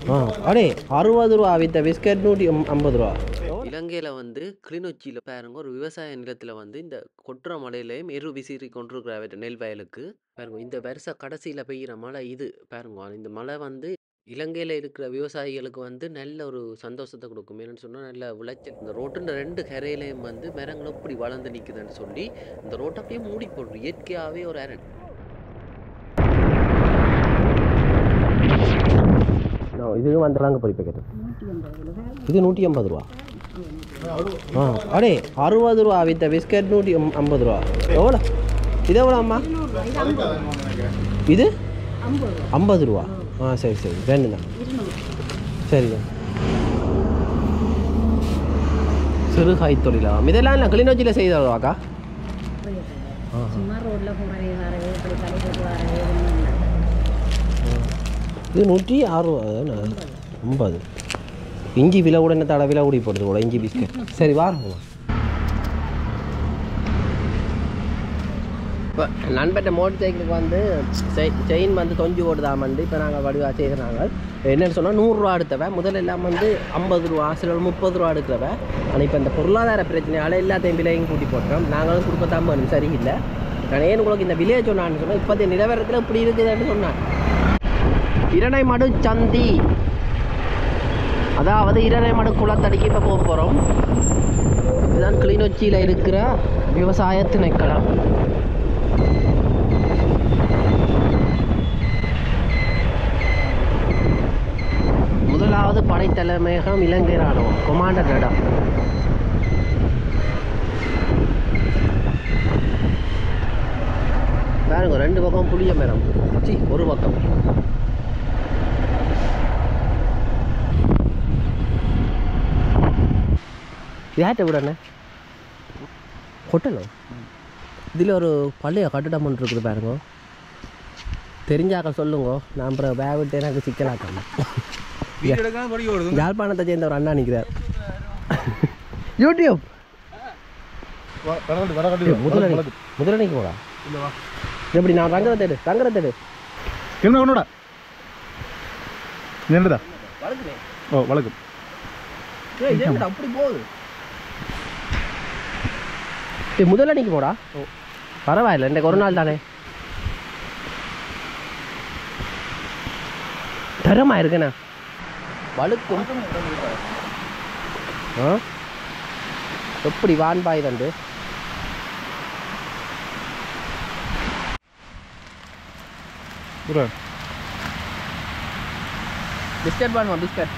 ஆ அடே அறுபது ரூபா வித்த பிஸ்கட் நூற்றி ஐம்பது ரூபா இலங்கையில் வந்து கிளிநொச்சியில் பாருங்க ஒரு விவசாய நிலத்தில் வந்து இந்த கொட்டுற மழையிலையும் எரு விசிறி கொண்டிருக்கிற நெல் வயலுக்கு பாருங்க இந்த வருஷ கடைசியில் பெய்கிற மழை இது பாருங்க இந்த மழை வந்து இலங்கையில் இருக்கிற விவசாயிகளுக்கு வந்து நல்ல ஒரு சந்தோஷத்தை கொடுக்கும் என்னன்னு சொன்னால் நல்ல விளைச்சல் இந்த ரோட்டுன்ற ரெண்டு கரையிலையும் வந்து மரங்கள் இப்படி வளர்ந்து நிற்குதுன்னு சொல்லி இந்த ரோட்டை அப்படியே மூடி போடுறோம் இயற்கையாகவே ஒரு அரண் இது வந்துடுறாங்க பொறி பேக்கெட் இது நூற்றி ஐம்பது ரூபா ஆ அடே அறுபது ரூபா வித்த பிஸ்கட் நூற்றி ஐம்பது ரூபா எவ்வளோ இது எவ்வளோ அம்மா இது ஐம்பது ரூபா ஆ சரி சரி ரெண்டு தான் சரிங்க சிறுகாய் தொழிலாம் இதெல்லாம் இல்லை கிளிநொச்சியில் செய்தவாக்கா சும்மா ரோட்ல போறவே வரவே இப்படி கடைக்கு வரவே ஒண்ணும் இல்ல. இது நூற்றி அறுபது தானே ஐம்பது இஞ்சி விலை கூட என்ன தடவை விலை கூடி போடுது கூட இஞ்சி பிஸ்கட் சரி வாரம் இப்போ நண்பர்கிட்ட மோட்டர் சைக்கிளுக்கு வந்து செயின் வந்து தொஞ்சு ஓடுதாம் வந்து இப்போ நாங்கள் வடிவாக செய்கிறாங்க என்னென்னு சொன்னால் நூறுரூவா எடுத்தவ முதல்ல எல்லாம் வந்து ஐம்பது ரூபா சில முப்பது ரூபா எடுக்கிறவ ஆனால் இப்போ இந்த பொருளாதார பிரச்சனையால் எல்லாத்தையும் விலையும் கூட்டி போட்டோம் நாங்களும் கொடுக்கத்தான் வேணும் சரியில்லை நான் ஏன் உங்களுக்கு இந்த விலையை சொன்னான்னு சொன்னால் இப்போதைய நிலவரத்தில் இப்படி இருக்குதுன்னு சொன்னான் இரணைமடு சந்தி அதாவது இரணைமடு குளத்தடிக்கு இப்போ போக போகிறோம் இதுதான் கிளிநொச்சியில் இருக்கிற விவசாய திணைக்களம் முதலாவது படைத்தலைமையகம் இலங்கை ராணுவம் கொமாண்டர் இடம் பாருங்க ரெண்டு பக்கம் புளிய மரம் சி ஒரு பக்கம் யார்கிட்ட விடண்ணே ஹோட்டலோ இதில் ஒரு பழைய கட்டிடம் ஒன்று இருக்குது பாருங்க தெரிஞ்சாக்க சொல்லுங்க நான் அப்புறம் வேக விட்டு எனக்கு சிக்கலாக்கல யாழ்ப்பாணத்தை சேர்ந்த ஒரு அண்ணா நிற்கிறார் யூடியூப் முதலணி முதலணிக்கு போடா எப்படி நான் ரங்கரை தேடு ரங்கரை தேடு என்ன கொண்டோட என்னடா வளர்க்குறேன் ஓ வழக்கம் ஏய் இதே என்னடா அப்படி போகுது ஏய் முதலணிக்கு போடா பரவாயில்ல இன்றைக்கு ஒரு நாள் தானே தரமா இருக்குண்ணா வழுக்கும் ஆ எப்படி வான்பாய் தண்டு புரா பிஸ்கட் வேணுமா பிஸ்கட்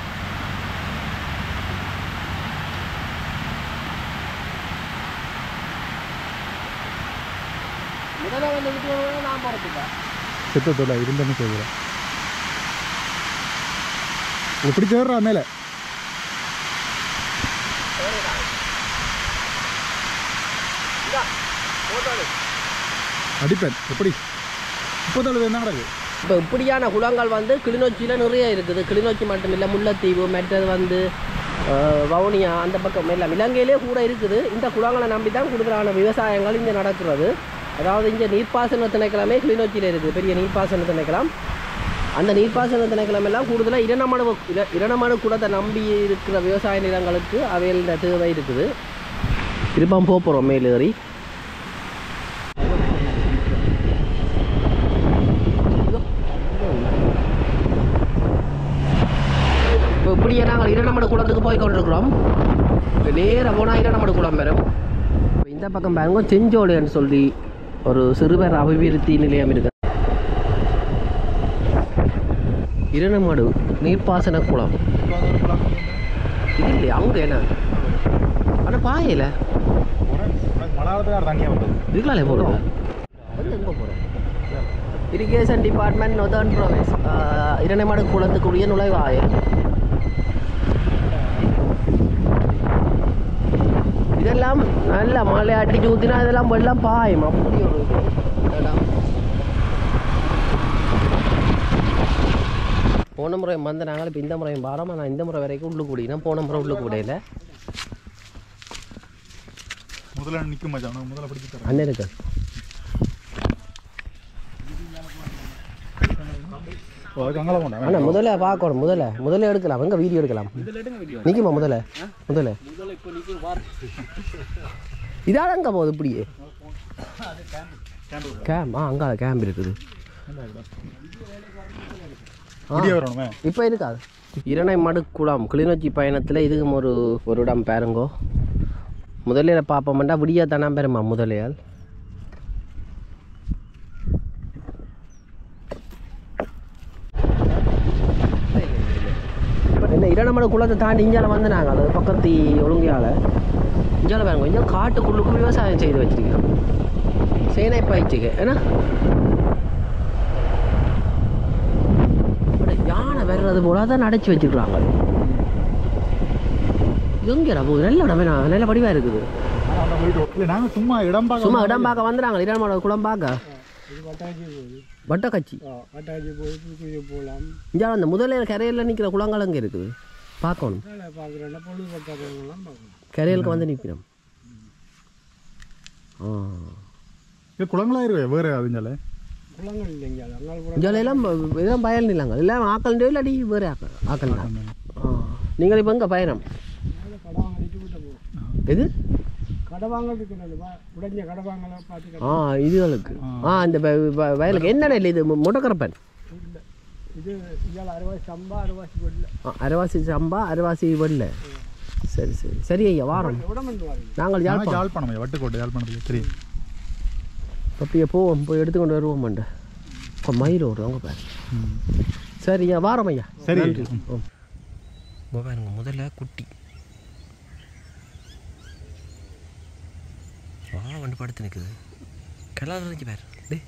முதல்ல வந்து விட்டு நான் போகிறதுக்கா செத்தத்தோட இருந்தேன்னு சொல்கிறேன் இப்படி சேர்றா மேலே அடிப்பேன் எப்படி முப்பத்தாலு என்ன கிடக்கு இப்போ இப்படியான குளங்கள் வந்து கிளிநொச்சியில் நிறைய இருக்குது கிளிநொச்சி மட்டும் இல்லை முல்லைத்தீவு மற்றது வந்து அஹ், வவுனியா அந்த பக்கம் எல்லாம் இலங்கையிலே கூட இருக்குது இந்த குளங்களை நம்பி தான் கூடுதலான விவசாயங்கள் இங்கே நடக்கிறது அதாவது இங்கே நீர்ப்பாசன திணைக்களமே கிளிநொச்சியில் இருக்குது பெரிய நீர்ப்பாசன திணைக்களம் அந்த நீர்ப்பாசன திணைக்களம் எல்லாம் கூடுதலாக இரணமணு இர- இரணமணு குளத்தை நம்பி இருக்கிற விவசாய நிலங்களுக்கு அவையில் தேவை இருக்குது திருப்பம் போக போகிறோம் மேலேறி இப்போ இப்படியே நாங்கள் இரண்டமடு குளத்துக்கு போய் கொண்டிருக்கிறோம் இப்போ நேராக போனால் இரண்டமடு குளம் வரும் இப்ப இந்த பக்கம் பாருங்க செஞ்சோலைன்னு சொல்லி ஒரு சிறுவர் அபிவிருத்தி நிலையம் இருக்கு இரண்டமடு நீர்ப்பாசன குளம் இது இல்லையா அவங்க என்ன ஆனால் பாயல மலையாளத்துக்கார தனியாக வந்து இதுக்கலாலே போகிறது வந்து எங்கே போகிறோம் irrigation department northern province Iranamadu குளத்துக்குரிய நுழைவாயில் இதெல்லாம் நல்ல மழை அடிச்சு ஊற்றினா இதெல்லாம் வெள்ளம் பாயும் அப்படி ஒரு இடம் போன முறை வந்த நாங்கள் இப்போ இந்த முறையும் பாரம் நான் இந்த முறை வரைக்கும் உள்ளு கூடினா போன முறை உள்ளு கூடையில் முதல்ல நிற்க மாட்டான் முதல்ல பிடிச்சி தரேன் அண்ணன் இருக்கு ஓ அதுக்கு அங்கே போண்டா அண்ணா முதல்ல பார்க்கணும் முதல்ல முதல்ல எடுக்கலாம் எங்க வீடியோ எடுக்கலாம் நிக்குமா முதல்ல முதல்ல இதால எங்க போகுது இப்படியே கேம்ப் ஆ அங்கே கேம்ப் இருக்குது முடிய வரணுமே இப்போ இருக்காது இரணை மடுக்குளம் கிளிநொச்சி பயணத்தில் இதுக்கும் ஒரு ஒரு இடம் பாருங்கோ முதலையில பார்ப்போம்டா விடியா தானே பெருமா முதலையால் என்ன இரணமட குளத்தை தாண்டி இஞ்சால வந்து நாங்கள் அது பக்கத்து ஒழுங்கையால் இஞ்சால பாருங்க இஞ்சால காட்டுக்குள்ளுக்கு விவசாயம் செய்து வச்சிருக்கோம் சேனை பயிற்சிக்கு ஏன்னா அட, யானை வர்றது போல தான் அடைச்சி வச்சுக்கிறாங்க எங்கடா போகுது நல்ல இடமே நான் நல்ல படிவாக இருக்குது இல்லை நாங்கள் சும்மா இடம் பார்க்க சும்மா இடம் பார்க்க வந்துடுறாங்க இரணமட குளம் பார்க்க வட்டக்கச்சி அட்டாச்சி போய் புதுக்குடி போகலாம் இங்கே அந்த முதலையில கரையில் நிற்கிற குளங்கள் அங்கே இருக்குது பார்க்கணும் வேலை பார்க்குறேன்னா பொழுதுபட்டாக்கலாம் பார்க்கணும் கரையலுக்கு வந்து நிற்கணும் ஆ இது குளங்களா இருக்கு வேறு அதுஞ்சால குளங்கள் இல்லைங்க அது அங்காள் கூட இங்கெல்லாம் இதெல்லாம் பயல் நிலங்கள் இல்லை ஆக்கள் இல்லாடி வேறு ஆக்கள் ஆக்கள் தான் ஆ நீங்கள் இப்போ எங்கே பயணம் கடை வாங்கிட்டு விட்டு போகும் எது கடை வாங்கிறதுக்கு நல்லது உடஞ்ச கடை வாங்கலாம் பார்த்து ஆ இதுகளுக்கு ஆ இந்த வ- வ- வயலுக்கு என்னென்ன இல்லை இது மு- முடக்கரப்பன் இல்லை இது இதில் அறுபது சம்பா அறுபது பொருள் ஆ, அரைவாசி சம்பா அரைவாசி வெள்ளை சரி சரி சரி ஐயா வாரம் உடம்பு வாங்க நாங்கள் நாங்கள் யாழ்ப்பாணம் யாழ்ப்பாணம் வட்டுக்கோட்டை யாழ்ப்பாணத்துக்கு தெரியும் அப்படியே போவோம் போய் எடுத்துக்கொண்டு வருவோம் மண்ட இப்போ மயில் ஓடுது அவங்க பாரு ம். சரி ஐயா வாரம் ஐயா சரி நன்றி. ம். ஓ. இப்போ பாருங்க முதல்ல குட்டி வா வந்து படுத்து நிற்குது கலால் நினைச்சு பாரு டே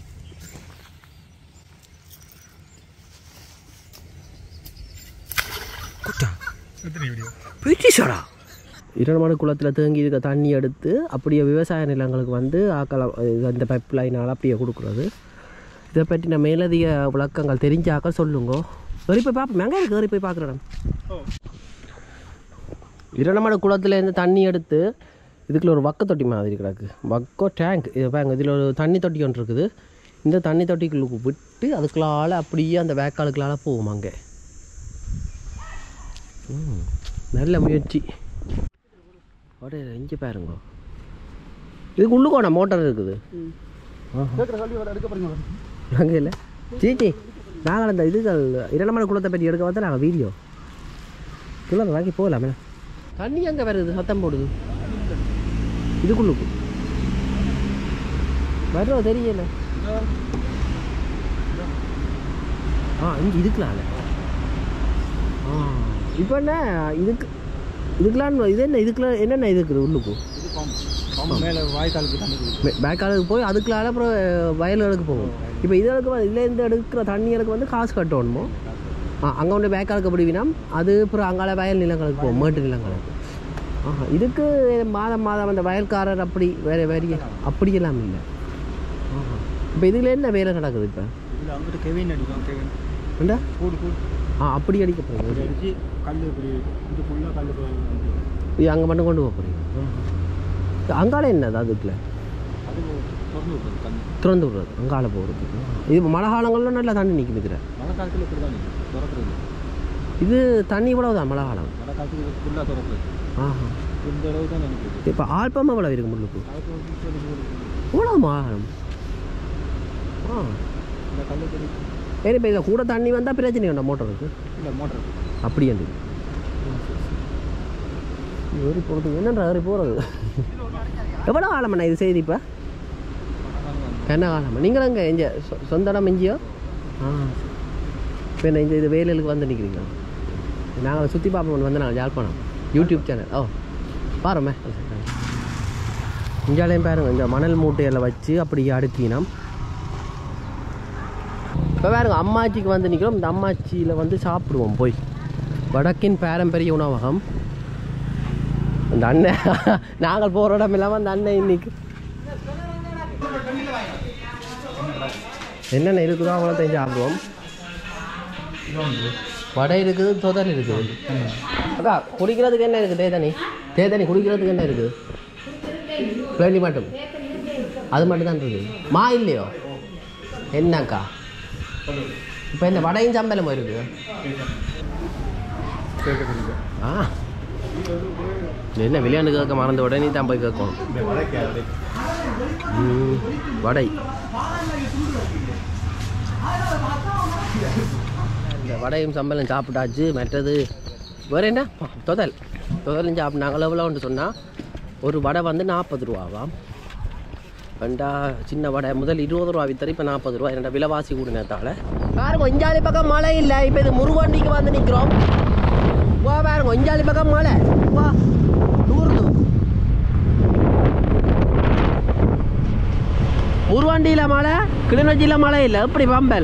குட்டா எத்தனை வீடியோ பிரிட்டிஷரா இரண்டு குளத்தில் தேங்கி இருக்க தண்ணி எடுத்து அப்படியே விவசாய நிலங்களுக்கு வந்து ஆக்கள அந்த பைப் லைனால் அப்படியே கொடுக்குறது இதை பற்றின மேலதிக விளக்கங்கள் தெரிஞ்சாக்க சொல்லுங்க ஏறி போய் பார்ப்போம் எங்கே இருக்கு ஏறி போய் பார்க்குறேன் இரண்டமட குளத்துலேருந்து தண்ணி எடுத்து இதுக்குள்ள ஒரு வக்க தொட்டி மாதிரி கிடக்கு வக்கோ டேங்க் இது பாருங்க இதில் ஒரு தண்ணி தொட்டி ஒன்று இருக்குது இந்த தண்ணி தொட்டிக்குள்ள விட்டு அதுக்குள்ளால அப்படியே அந்த வேக்காளுக்குள்ளால போகும் அங்கே ம், நல்ல முயற்சி ஒரே இங்கே பாருங்க இதுக்கு உள்ளுக்கோண மோட்டார் இருக்குது நாங்கள் இல்லை சீச்சி நாங்கள் அந்த இதுகள் இரண்டமலை குளத்தை பற்றி எடுக்க வந்து நாங்கள் வீடியோ குளம் வாங்கி போகலாமே தண்ணி அங்கே வருது சத்தம் போடுது இதுக்குள்ளுக்கு வர்றோம் தெரியல ஆ இங்கே இதுக்கலாம்ல ஆ இப்போ என்ன இதுக்கு இதுக்கெல்லாம் இது என்ன இதுக்குலாம் என்னென்ன இது இருக்குது உள்ளுக்கு மேலே வாய்க்காலுக்கு தண்ணி கொடுக்கும் பேக்காலுக்கு போய் அதுக்குள்ளால அப்புறம் வயல்களுக்கு போகும் இப்போ இதுகளுக்கு வந்து இதுலேருந்து எடுக்கிற தண்ணிகளுக்கு வந்து காசு கட்டணுமோ ஆ அங்கே ஒன்று பேக்காலுக்கு பிடிவினா அது அப்புறம் அங்கால வயல் நிலங்களுக்கு போகும் மேட்டு நிலங்களுக்கு ஆஹா இதுக்கு மாதம் மாதம் அந்த வயல்காரர் அப்படி வேறு வேறிய அப்படியெல்லாம் இல்லை ஆஹா இப்போ இதில் என்ன வேலை நடக்குது இப்போ இதில் அங்கிட்டு கெவின் அடிக்கும் கெவின் ஏண்டா கூடு கூடு ஆ அப்படி அடிக்க போகுது அடிச்சு கல் இப்படி இது ஃபுல்லாக கல் போய் இது அங்கே மட்டும் கொண்டு போக போகிறீங்க அங்கால என்னது அதுக்குள்ள அது திறந்து விடுறது தண்ணி திறந்து விடுறது அங்கால போகிறது இது இப்போ மழை காலங்களில் நல்லா தண்ணி நிற்கிதுக்கிற மழை காலத்தில் இப்படி தான் நிற்கும் திறக்கிறது இது தண்ணி இவ்வளவு தான் மழை காலம் மழை காலத்துக்கு ஃபுல்லாக திறக்கிறது ஆஹா இந்த அளவு தான் நினைக்குது இப்போ ஆல்பம் எவ்வளோ இருக்கு முள்ளுக்கு அதுக்கு வந்து சொல்லி கொடுக்கும் இவ்வளோ மாதம் ஆ இந்த கல் தெரி சரி இப்போ இதில் கூட தண்ணி வந்தால் பிரச்சனை உண்டா மோட்டருக்கு இல்லை மோட்டர் அப்படி அந்த ஏறி போகிறது என்னன்ற ஏறி போகிறது எவ்வளோ காலமண்ணா இது செய்தி இப்போ என்ன காலமா நீங்களும் இங்கே எஞ்ச சொ- சொந்த இடம் எங்கேயோ ஆ இப்போ என்ன இந்த இது வேலைகளுக்கு வந்து நிற்கிறீங்க நாங்கள் சுற்றி பார்ப்போம் வந்து நாங்கள் யாழ்ப்பாணம் யூடியூப் சேனல் ஓ பாருமே இஞ்சாலையும் பாருங்க இந்த மணல் மூட்டையில் வச்சு அப்படியே அடுக்கினோம் இப்போ பாருங்க அம்மாச்சிக்கு வந்து நிற்கிறோம் இந்த அம்மாச்சியில் வந்து சாப்பிடுவோம் போய் வடக்கின் பாரம்பரிய உணவகம் அந்த அண்ணன் நாங்கள் போகிற இடம் இல்லாமல் அந்த அண்ணன் இன்னைக்கு என்னென்ன இருக்குதோ அவ்வளோ தான் சாப்பிடுவோம் வடை இருக்குது தொதல் இருக்குது அக்கா குடிக்கிறதுக்கு என்ன இருக்குது தேதனி தேதனி குடிக்கிறதுக்கு என்ன இருக்குது பிளேண்டி மட்டும் அது மட்டும் தான் இருக்குது மா இல்லையோ என்னக்கா இப்போ இந்த வடையும் சம்பளம் இருக்கு ஆ இது என்ன விளையாண்டு கேட்க மறந்த உடனே தான் போய் கேட்கணும் ம், வடை இந்த வடையும் சம்பளம் சாப்பிட்டாச்சு மற்றது வேறு என்ன ப- தொதல் தொதலும் சாப்பிட்டாங்க எவ்வளோன்னு சொன்னால் ஒரு வடை வந்து நாற்பது ரூபாவாம் ரெண்டா சின்ன வடை முதல் இருபது ரூபா வித்தரு இப்போ நாற்பது ரூபா ரெண்டா விலைவாசி கூடினதால பாருங்க ஒஞ்சாலி பக்கம் மழை இல்லை இப்போ இது முருகண்டிக்கு வந்து நிற்கிறோம் வா பாருங்க ஒஞ்சாலி பக்கம் மழை வா தூர்ந்து முருவண்டியில் மழை கிளிநொச்சியில் மழை இல்லை எப்படி பம்பல்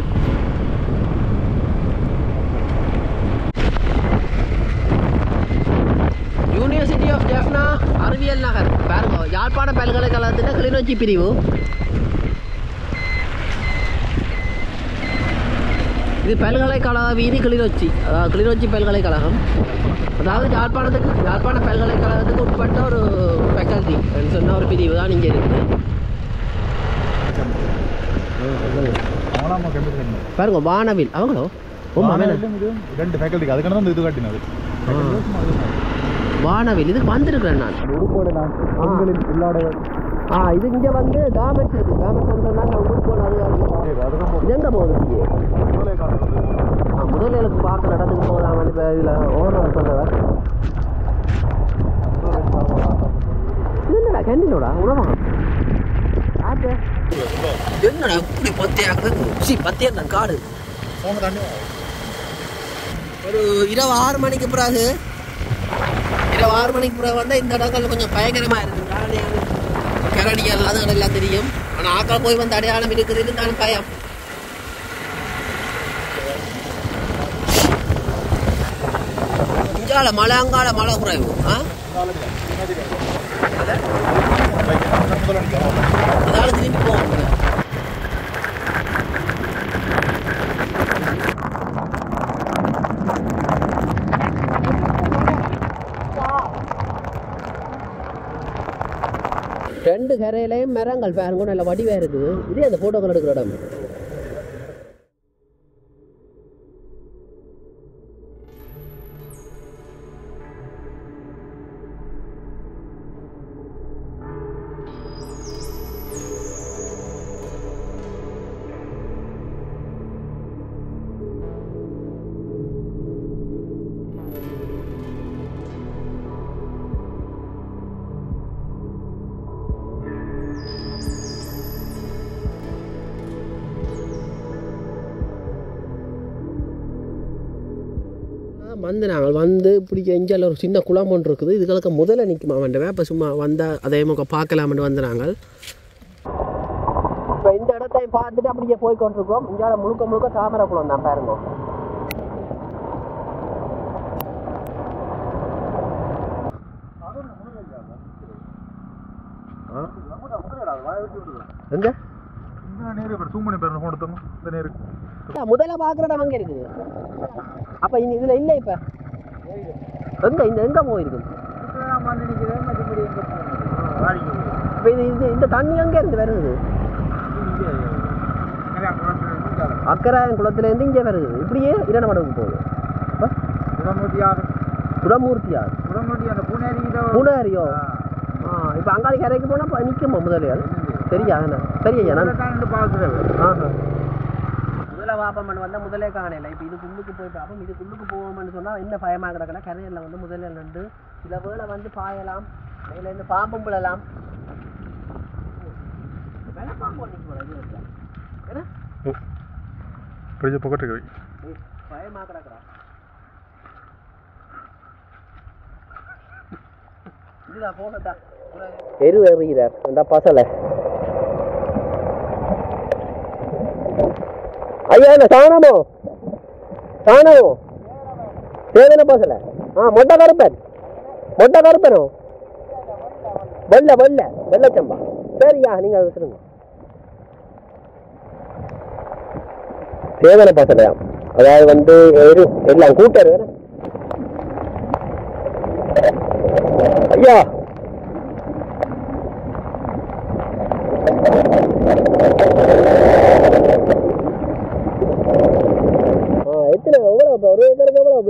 யூனிவர்சிட்டி ஆஃப் ஜெஃப்னா அறிவியல் நகர் பாருங்க யாழ்ப்பாண பல்கலைக்கழகத்தின் கிளிநொச்சி பிரிவு இது பல்கலைக்கழக வீதி கிளிநொச்சி அதாவது கிளிநொச்சி பல்கலைக்கழகம் அதாவது யாழ்ப்பாணத்துக்கு யாழ்ப்பாண பல்கலைக்கழகத்துக்கு உட்பட்ட ஒரு ஃபேக்கல்ட்டி சொன்ன ஒரு பிரிவு தான் இங்கே இருக்குது அவனாமா கம்ப்யூட்டர் கட்டினது பாருங்க வானவில் அவங்களோ ஓமா மேலே இதுவும் ரெண்டு ஃபேக்கல்ட்டிக்கு அதுக்கான தான் இது காட்டினது வானவில் இதுக்கு வந்திருக்கிறேன் நான் உடுப்போட நான் பெண்களின் உள்ளாடை ஆ இது இங்கே வந்து காமெண்ட்ஸ் இருக்குது காமெண்ட்ஸ் வந்து நான் ஊருக்கு போன அது அது இது எங்கே போகுது இங்கே ஆ முதலிலுக்கு பார்க்குற இடத்துக்கு போதாம இப்போ இதில் ஓனர் சொல்கிறவன் இது என்னடா கேண்டீனோடா உணவகம் ஆட்டு என்னடா இப்படி பத்தியாக சி பத்தியா காடு ஒரு இரவு ஆறு மணிக்கு பிறகு இரவு ஆறு மணிக்கு பிறகு வந்தால் இந்த இடங்கள் கொஞ்சம் பயங்கரமாக இருக்குது யானை கரடிகள் அது எல்லாம் தெரியும் ஆனால் ஆக்கள் போய் வந்து அடையாளம் இருக்குது இருந்தாலும் பயம் இங்கால மழை அங்கால மழை குறைவு ஆ அதால திரும்பி போவோம் ரெண்டு கரையிலையும் மரங்கள் பாருங்க நல்ல வடிவாக இருக்குது இதே அந்த ஃபோட்டோக்கள் எடுக்கிற இடம் வந்து நாங்கள் வந்து இப்படி எஞ்சால ஒரு சின்ன குளம் ஒன்று இருக்குது இதுகளுக்கு முதல்ல நிற்குமா வேண்டவே இப்போ சும்மா வந்தால் அதே முக பார்க்கலாம்னு வந்து நாங்கள் இப்போ இந்த இடத்தை பார்த்துட்டு அப்படியே போய் கொண்டிருக்கோம் இங்கால முழுக்க முழுக்க தாமரை குளம் தான் பாருங்க எங்க இந்த நேரு பேர் சூம் பண்ணி பேர் ஃபோன் எடுத்தோம் இந்த நேரு அதான் முதல்ல பார்க்குற இடம் அங்கே இருக்குது அப்போ இந்த இதில் இல்லை இப்போ எங்க இந்த எங்கே போயிருக்கு இப்போ இது இது இந்த தண்ணி எங்கே இருந்து வருது அக்கராயன் குளத்துலேருந்து இங்கே வருது இப்படியே இரண்டமடவுக்கு போகுது அப்ப குடமூர்த்தியார் பூனாரியோ ஆ இப்போ அங்காளி கரைக்கு போனால் நிற்குமா முதலையால் சரியா என்ன சரியா நான் ஆஹா முதல்ல வாப்பம்மன் வந்தால் முதலே காணையில இப்போ இதுக்கு உள்ளுக்கு போய் பார்ப்போம் இதுக்கு உள்ளுக்கு போவோம்னு சொன்னால் என்ன பயமாக கிடக்கல கரையில் வந்து முதல்ல நின்று சில வேளை வந்து பாயலாம் மேலேருந்து பாம்பும் விழலாம் வெள்ளை பாம்பு ஒன்று நிற்கும் இது வச்சா. என்ன பெரிய பொக்கட்டு கவி ஏய், பயமா கிடக்குறா இதுதான் போகட்டா எரு எறிகிறார் இந்த பசலை ஐயா என்ன சாணமோ சாணமோ சேதன பசலை ஆ மொட்டை கருப்பன் மொட்டை கருப்பனோ வெள்ளை வெள்ளை வெள்ளச்சம்பா சரியா நீங்கள் அதை சொல்லுங்க சேதன பசலையாம் அதாவது வந்து எரு எல்லாம் கூட்டரு வேற ஐயா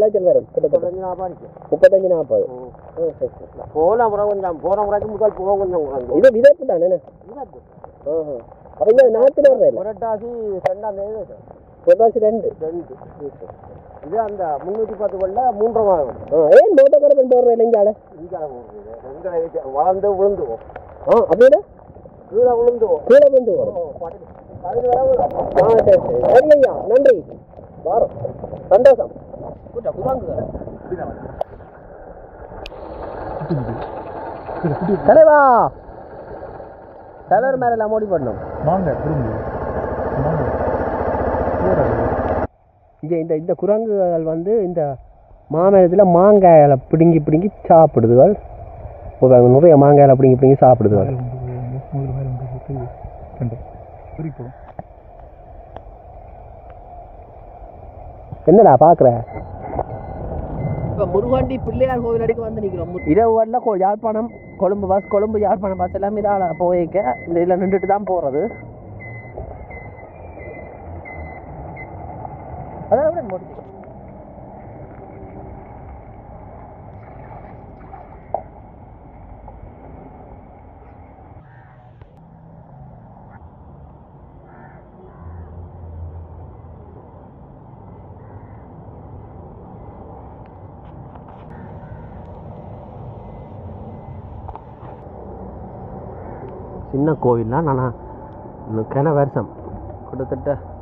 விளைச்சல் வரும் கிட்டத்தட்ட முப்பத்தஞ்சு நாற்பது அடிக்கும் முப்பத்தஞ்சு நாற்பது போன முறை கொஞ்சம் போன முறைக்கு முதல் போக கொஞ்சம் குறைஞ்சு இது விதப்பு தானே அப்போ இந்த நாற்று நடுற புரட்டாசி ரெண்டாம் தேதி வச்சோம். புரட்டாசி ரெண்டு ரெண்டு இது அந்த முந்நூற்றி பத்து கொள்ள மூன்றரை மாதம் ஆ ஏன் மோட்டோக்காரன் போடுற இல்லைங்கால இங்கே எங்களை வச்சு வளர்ந்து விழுந்துவோம் ஆ அப்படின்னா கீழே விழுந்துவோம் கீழே வந்து வரும் அதுக்கு வர விழும். ஆ சரி சரி சரி ஐயா நன்றி வாரம் சந்தோஷம் கூட்டா குரங்குகள் தலைவா தலைவர் மேல எல்லாம் மோடி பண்ணணும் வாங்க கொடுங்க வாங்க இங்கே இந்த இந்த குரங்குகள் வந்து இந்த மாமரத்தில் மாங்காயில் பிடுங்கி பிடுங்கி சாப்பிடுதுகள் ஒரு நிறைய மாங்காயில் பிடுங்கி பிடுங்கி சாப்பிடுதுகள் முதல்ல மேலே வந்து கண்டு சரி போடும் என்னடா பார்க்குற இப்போ முருகாண்டி பிள்ளையார் கோவில் அடிக்க வந்து நிற்கிறோம் இரவு வரல கொ யாழ்ப்பாணம் கொழும்பு பஸ் கொழும்பு யாழ்ப்பாணம் பஸ் எல்லாமே இதால் போயிருக்க இந்த இதில் நின்றுட்டு தான் போகிறது அதான் விட முடிச்சு சின்ன கோவில் தான் ஆனால் கிண வருஷம் கிட்டத்தட்ட